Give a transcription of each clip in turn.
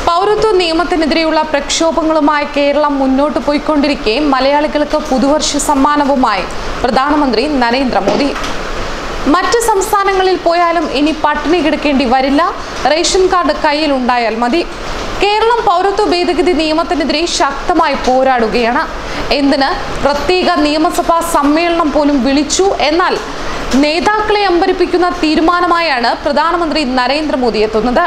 പൗരത്വ നിയമത്തിനെതിരെയുള്ള പ്രക്ഷോഭങ്ങളുമായി കേരളം മുന്നോട്ട് പോയിക്കൊണ്ടിരിക്കെ മലയാളികൾക്ക് പുതുവർഷ സമ്മാനവുമായി പ്രധാനമന്ത്രി നരേന്ദ്രമോദി മറ്റ് സംസ്ഥാനങ്ങളിൽ പോയാലും ഇനി പട്ടിണി കിടക്കേണ്ടി വരില്ല റേഷൻ കാർഡ് കയ്യിൽ ഉണ്ടായാൽ മതി കേരളം പൗരത്വ ഭേദഗതി നിയമത്തിനെതിരെ ശക്തമായി പോരാടുകയാണ് എന്തിന് പ്രത്യേക നിയമസഭാ സമ്മേളനം പോലും വിളിച്ചു എന്നാൽ നേതാക്കളെ അമ്പരിപ്പിക്കുന്ന തീരുമാനമായാണ് പ്രധാനമന്ത്രി നരേന്ദ്രമോദി എത്തുന്നത്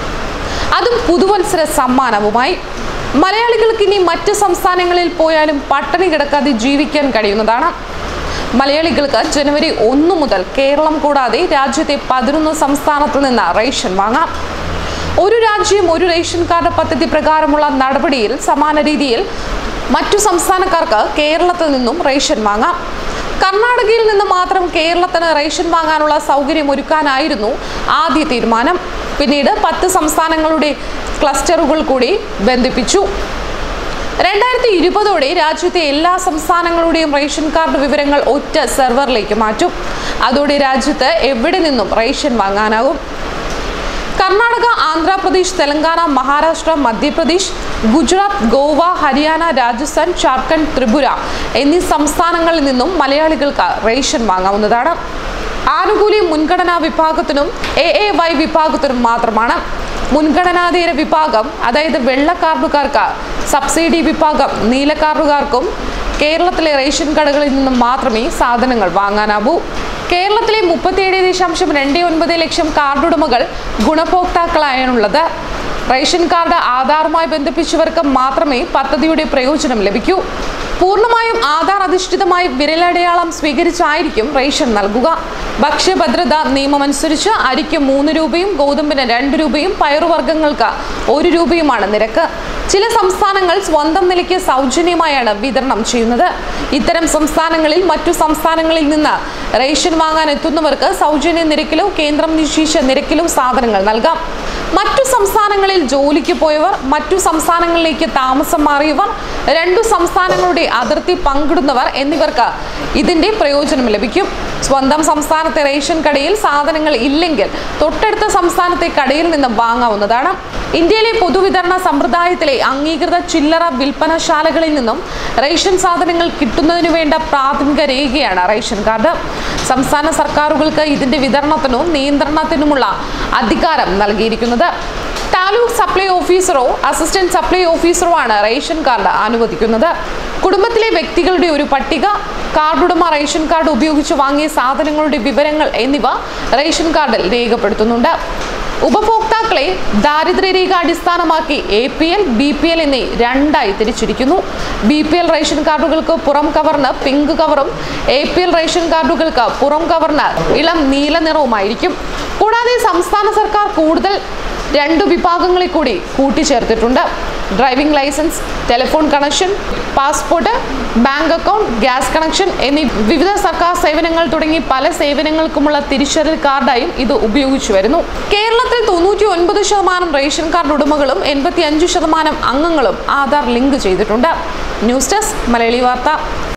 അതും പുതുവത്സര സമ്മാനവുമായി മലയാളികൾക്ക് ഇനി മറ്റ് സംസ്ഥാനങ്ങളിൽ പോയാലും പട്ടിണി കിടക്കാതെ ജീവിക്കാൻ കഴിയുന്നതാണ് മലയാളികൾക്ക് ജനുവരി ഒന്ന് മുതൽ കേരളം കൂടാതെ രാജ്യത്തെ പതിനൊന്ന് സംസ്ഥാനത്ത് നിന്ന് റേഷൻ വാങ്ങാം ഒരു രാജ്യം ഒരു റേഷൻ കാർഡ് പദ്ധതി പ്രകാരമുള്ള നടപടിയിൽ സമാന രീതിയിൽ മറ്റു സംസ്ഥാനക്കാർക്ക് കേരളത്തിൽ നിന്നും റേഷൻ വാങ്ങാം കർണാടകയിൽ നിന്ന് മാത്രം കേരളത്തിന് റേഷൻ വാങ്ങാനുള്ള സൗകര്യം ഒരുക്കാനായിരുന്നു ആദ്യ തീരുമാനം പിന്നീട് പത്ത് സംസ്ഥാനങ്ങളുടെ ക്ലസ്റ്ററുകൾ കൂടി ബന്ധിപ്പിച്ചു രണ്ടായിരത്തി ഇരുപതോടെ രാജ്യത്തെ എല്ലാ സംസ്ഥാനങ്ങളുടെയും റേഷൻ കാർഡ് വിവരങ്ങൾ ഒറ്റ സെർവറിലേക്ക് മാറ്റും അതോടെ രാജ്യത്ത് എവിടെ നിന്നും റേഷൻ വാങ്ങാനാകും കർണാടക ആന്ധ്രാപ്രദേശ് തെലങ്കാന മഹാരാഷ്ട്ര മധ്യപ്രദേശ് ഗുജറാത്ത് ഗോവ ഹരിയാന രാജസ്ഥാൻ ജാർഖണ്ഡ് ത്രിപുര എന്നീ സംസ്ഥാനങ്ങളിൽ നിന്നും മലയാളികൾക്ക് റേഷൻ വാങ്ങാവുന്നതാണ് ആനുകൂല്യം മുൻഗണനാ വിഭാഗത്തിനും എ എ വൈ വിഭാഗത്തിനും മാത്രമാണ് മുൻഗണനാതീര വിഭാഗം അതായത് വെള്ള കാർഡുകാർക്ക് സബ്സിഡി വിഭാഗം നീല കാർഡുകാർക്കും കേരളത്തിലെ റേഷൻ കടകളിൽ നിന്നും മാത്രമേ സാധനങ്ങൾ വാങ്ങാനാവൂ കേരളത്തിലെ മുപ്പത്തിയേഴ് ദശാംശം രണ്ട് ഒൻപത് ലക്ഷം കാർഡുടമകൾ ഗുണഭോക്താക്കളായാണുള്ളത് റേഷൻ കാർഡ് ആധാറുമായി ബന്ധിപ്പിച്ചവർക്ക് മാത്രമേ പദ്ധതിയുടെ പ്രയോജനം ലഭിക്കൂ പൂർണ്ണമായും ആധാർ അധിഷ്ഠിതമായി വിരലടയാളം സ്വീകരിച്ചായിരിക്കും റേഷൻ നൽകുക ഭക്ഷ്യഭദ്രത നിയമമനുസരിച്ച് അരിക്ക് മൂന്ന് രൂപയും ഗോതമ്പിന് രണ്ട് രൂപയും പയറുവർഗ്ഗങ്ങൾക്ക് ഒരു രൂപയുമാണ് നിരക്ക് ചില സംസ്ഥാനങ്ങൾ സ്വന്തം നിലയ്ക്ക് സൗജന്യമായാണ് വിതരണം ചെയ്യുന്നത് ഇത്തരം സംസ്ഥാനങ്ങളിൽ മറ്റു സംസ്ഥാനങ്ങളിൽ നിന്ന് റേഷൻ വാങ്ങാൻ എത്തുന്നവർക്ക് സൗജന്യ നിരക്കിലോ കേന്ദ്രം നിശ്ചയിച്ച നിരക്കിലോ സാധനങ്ങൾ നൽകാം മറ്റു സംസ്ഥാനങ്ങളിൽ ജോലിക്ക് പോയവർ മറ്റു സംസ്ഥാനങ്ങളിലേക്ക് താമസം മാറിയവർ രണ്ടു സംസ്ഥാനങ്ങളുടെ അതിർത്തി പങ്കിടുന്നവർ എന്നിവർക്ക് ഇതിന്റെ പ്രയോജനം ലഭിക്കും സ്വന്തം സംസ്ഥാനത്തെ റേഷൻ കടയിൽ സാധനങ്ങൾ ഇല്ലെങ്കിൽ തൊട്ടടുത്ത സംസ്ഥാനത്തെ കടയിൽ നിന്ന് വാങ്ങാവുന്നതാണ് ഇന്ത്യയിലെ പൊതുവിതരണ സമ്പ്രദായത്തിലെ അംഗീകൃത ചില്ലറ വിൽപ്പനശാലകളിൽ നിന്നും റേഷൻ സാധനങ്ങൾ കിട്ടുന്നതിന് വേണ്ട പ്രാഥമിക രേഖയാണ് റേഷൻ കാർഡ് സംസ്ഥാന സർക്കാരുകൾക്ക് ഇതിന്റെ വിതരണത്തിനും നിയന്ത്രണത്തിനുമുള്ള അധികാരം നൽകിയിരിക്കുന്നത് താലൂക്ക് സപ്ലൈ ഓഫീസറോ അസിസ്റ്റന്റ് സപ്ലൈ ഓഫീസറോ ആണ് റേഷൻ കാർഡ് അനുവദിക്കുന്നത് കുടുംബത്തിലെ വ്യക്തികളുടെ ഒരു പട്ടിക കാർഡുടമ റേഷൻ കാർഡ് ഉപയോഗിച്ച് വാങ്ങിയ സാധനങ്ങളുടെ വിവരങ്ങൾ എന്നിവ റേഷൻ കാർഡിൽ രേഖപ്പെടുത്തുന്നുണ്ട് ഉപഭോക്താക്കളെ ദാരിദ്ര്യരേഖ അടിസ്ഥാനമാക്കി A P L B P L എന്നീ രണ്ടായി തിരിച്ചിരിക്കുന്നു ബി പി എൽ റേഷൻ കാർഡുകൾക്ക് പുറം കവറിന് പിങ്ക് കവറും എ പി എൽ റേഷൻ കാർഡുകൾക്ക് പുറം കവറിന് ഇളം നീല നിറവുമായിരിക്കും കൂടാതെ സംസ്ഥാന സർക്കാർ കൂടുതൽ രണ്ടു വിഭാഗങ്ങളെ കൂടി കൂട്ടിച്ചേർത്തിട്ടുണ്ട് driving licence telephone connection passport bank account gas connection എന്നീ വിവിധ സർക്കാർ സേവനങ്ങൾ തുടങ്ങി പല സേവനങ്ങൾക്കുമുള്ള തിരിച്ചറിയൽ കാർഡായും ഇത് ഉപയോഗിച്ചു വരുന്നു കേരളത്തിൽ തൊണ്ണൂറ്റി ഒൻപത് ശതമാനം റേഷൻ കാർഡ് ഉടമകളും എൺപത്തി അഞ്ച് ശതമാനം അംഗങ്ങളും ആധാർ ലിങ്ക് ചെയ്തിട്ടുണ്ട് ന്യൂസ് ഡെസ്ക് മലയാളി വാർത്ത